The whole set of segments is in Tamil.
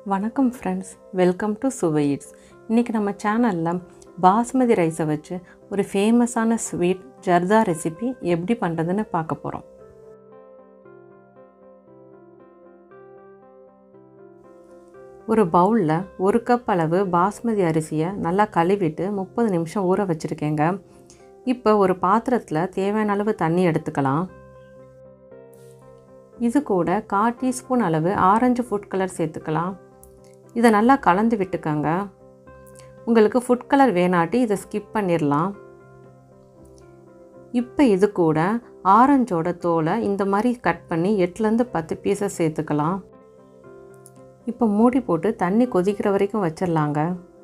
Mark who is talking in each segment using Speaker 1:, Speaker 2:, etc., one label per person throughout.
Speaker 1: வணக்கம் ஃப்ரெண்ட்ஸ் வெல்கம் டு சுவைட்ஸ் இன்றைக்கி நம்ம சேனலில் பாஸ்மதி ரைஸை வச்சு ஒரு ஃபேமஸான ஸ்வீட் ஜர்தா ரெசிபி எப்படி பண்ணுறதுன்னு பார்க்க போகிறோம் ஒரு பவுலில் ஒரு கப் அளவு பாஸ்மதி அரிசியை நல்லா கழுவிட்டு முப்பது நிமிஷம் ஊற வச்சுருக்கேங்க இப்போ ஒரு பாத்திரத்தில் தேவையான அளவு தண்ணி எடுத்துக்கலாம் இது கூட கால் டீஸ்பூன் அளவு ஆரஞ்சு ஃபுட் கலர் சேர்த்துக்கலாம் இதை நல்லா கலந்து விட்டுக்கோங்க உங்களுக்கு ஃபுட் கலர் வேணாட்டி இதை ஸ்கிப் பண்ணிடலாம் இப்போ இது கூட ஆரஞ்சோட தோலை இந்த மாதிரி கட் பண்ணி எட்டுலேருந்து பத்து பீஸஸ் சேர்த்துக்கலாம் இப்போ மூடி போட்டு தண்ணி கொதிக்கிற வரைக்கும் வச்சிடலாங்க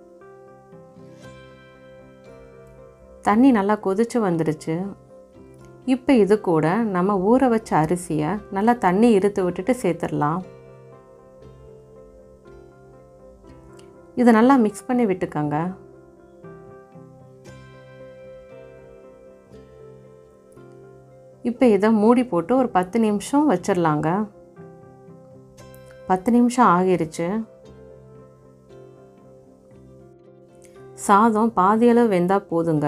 Speaker 1: தண்ணி நல்லா கொதிச்சு வந்துடுச்சு இப்போ இது கூட நம்ம ஊற வச்ச அரிசியை நல்லா தண்ணி இருத்து விட்டுட்டு சேர்த்துடலாம் இதை நல்லா மிக்ஸ் பண்ணி விட்டுக்கோங்க இப்போ இதை மூடி போட்டு ஒரு பத்து நிமிஷம் வச்சிடலாங்க பத்து நிமிஷம் ஆகிருச்சு சாதம் பாதியளவு வெந்தால் போதுங்க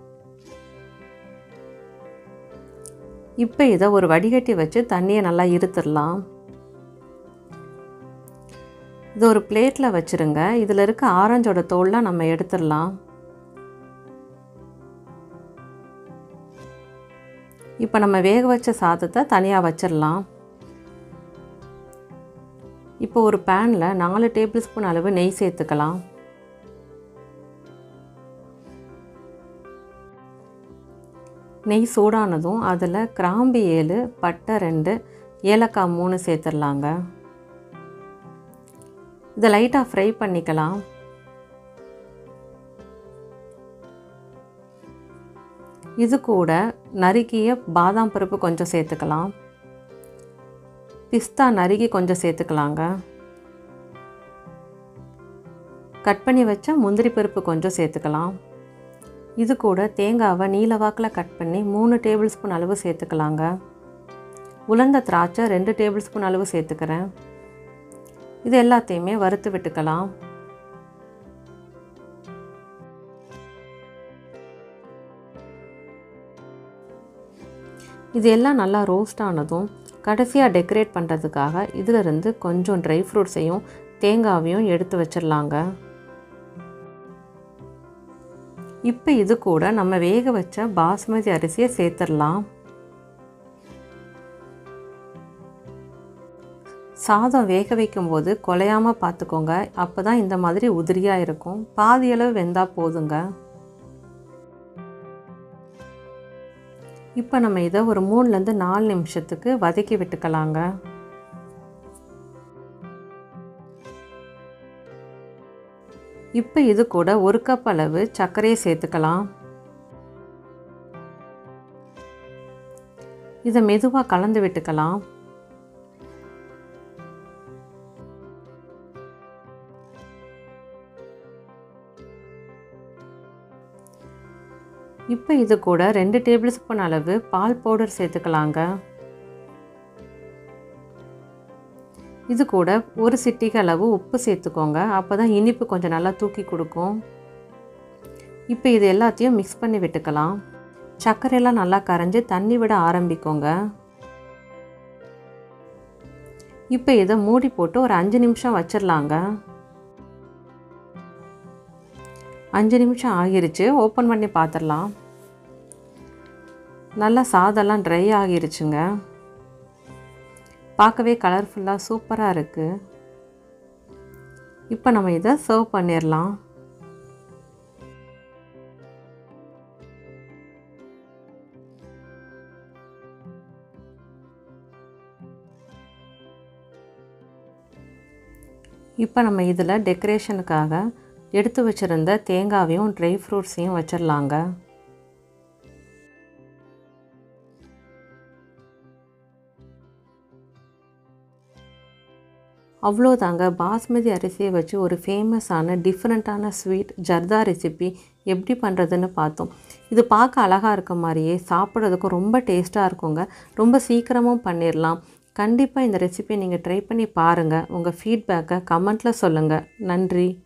Speaker 1: இப்போ இதை ஒரு வடிகட்டி வச்சு தண்ணியை நல்லா இருத்துடலாம் இது ஒரு பிளேட்டில் வச்சுருங்க இதில் இருக்க ஆரஞ்சோட தோல்லாம் நம்ம எடுத்துடலாம் இப்போ நம்ம வேக வச்ச சாதத்தை தனியாக வச்சிடலாம் இப்போ ஒரு பேனில் நாலு டேபிள் ஸ்பூன் அளவு நெய் சேர்த்துக்கலாம் நெய் சூடானதும் அதில் கிராம்பு ஏழு பட்டை ரெண்டு ஏலக்காய் மூணு சேர்த்துடலாங்க இதை லைட்டாக ஃப்ரை பண்ணிக்கலாம் இது கூட நறுக்கிய பாதாம் பருப்பு கொஞ்சம் சேர்த்துக்கலாம் பிஸ்தா நறுக்கி கொஞ்சம் சேர்த்துக்கலாங்க கட் பண்ணி வச்ச முந்திரி பருப்பு கொஞ்சம் சேர்த்துக்கலாம் இது கூட தேங்காவை நீல வாக்கில் கட் பண்ணி மூணு டேபிள் ஸ்பூன் அளவு சேர்த்துக்கலாங்க உலர்ந்த திராட்சை ரெண்டு டேபிள் ஸ்பூன் அளவு சேர்த்துக்கிறேன் இது எல்லாத்தையுமே வறுத்து விட்டுக்கலாம் இது எல்லாம் நல்லா ரோஸ்ட் ஆனதும் கடைசியாக டெக்கரேட் பண்ணுறதுக்காக இதிலிருந்து கொஞ்சம் ட்ரை ஃப்ரூட்ஸையும் தேங்காவையும் எடுத்து வச்சிடலாங்க இப்போ இது கூட நம்ம வேக வச்ச பாஸ்மதி அரிசியை சேர்த்துடலாம் சாதம் வேக வைக்கும்போது குலையாமல் பார்த்துக்கோங்க அப்போ தான் இந்த மாதிரி உதிரியாக இருக்கும் பாதியளவு வெந்தால் போதுங்க இப்போ நம்ம இதை ஒரு மூணுலேருந்து நாலு நிமிஷத்துக்கு வதக்கி விட்டுக்கலாங்க இப்போ இது கூட ஒரு கப் அளவு சர்க்கரையை சேர்த்துக்கலாம் இதை மெதுவாக கலந்து விட்டுக்கலாம் இப்போ இது கூட ரெண்டு டேபிள் ஸ்பூன் அளவு பால் பவுடர் சேர்த்துக்கலாங்க இது கூட ஒரு சிட்டிகை அளவு உப்பு சேர்த்துக்கோங்க அப்போ தான் இனிப்பு கொஞ்சம் நல்லா தூக்கி கொடுக்கும் இப்போ இது எல்லாத்தையும் மிக்ஸ் பண்ணி விட்டுக்கலாம் சர்க்கரையெல்லாம் நல்லா கரைஞ்சி தண்ணி விட ஆரம்பிக்கோங்க இப்போ இதை மூடி போட்டு ஒரு அஞ்சு நிமிஷம் வச்சிடலாங்க அஞ்சு நிமிஷம் ஆகிருச்சு ஓப்பன் பண்ணி பார்த்துடலாம் நல்லா சாதம்லாம் ட்ரை ஆகிருச்சுங்க பார்க்கவே கலர்ஃபுல்லாக சூப்பராக இருக்குது இப்போ நம்ம இதை சர்வ் பண்ணிடலாம் இப்போ நம்ம இதில் டெக்கரேஷனுக்காக எடுத்து வச்சுருந்த தேங்காவையும் ட்ரை ஃப்ரூட்ஸையும் வச்சிடலாங்க அவ்வளோதாங்க பாஸ்மதி அரிசியை வச்சு ஒரு ஃபேமஸான டிஃப்ரெண்ட்டான ஸ்வீட் ஜர்தா ரெசிபி எப்படி பண்ணுறதுன்னு பார்த்தோம் இது பார்க்க அழகாக இருக்க மாதிரியே சாப்பிட்றதுக்கும் ரொம்ப டேஸ்ட்டாக இருக்குங்க ரொம்ப சீக்கிரமும் பண்ணிடலாம் கண்டிப்பாக இந்த ரெசிபியை நீங்கள் ட்ரை பண்ணி பாருங்கள் உங்கள் ஃபீட்பேக்கை கமெண்ட்டில் சொல்லுங்கள் நன்றி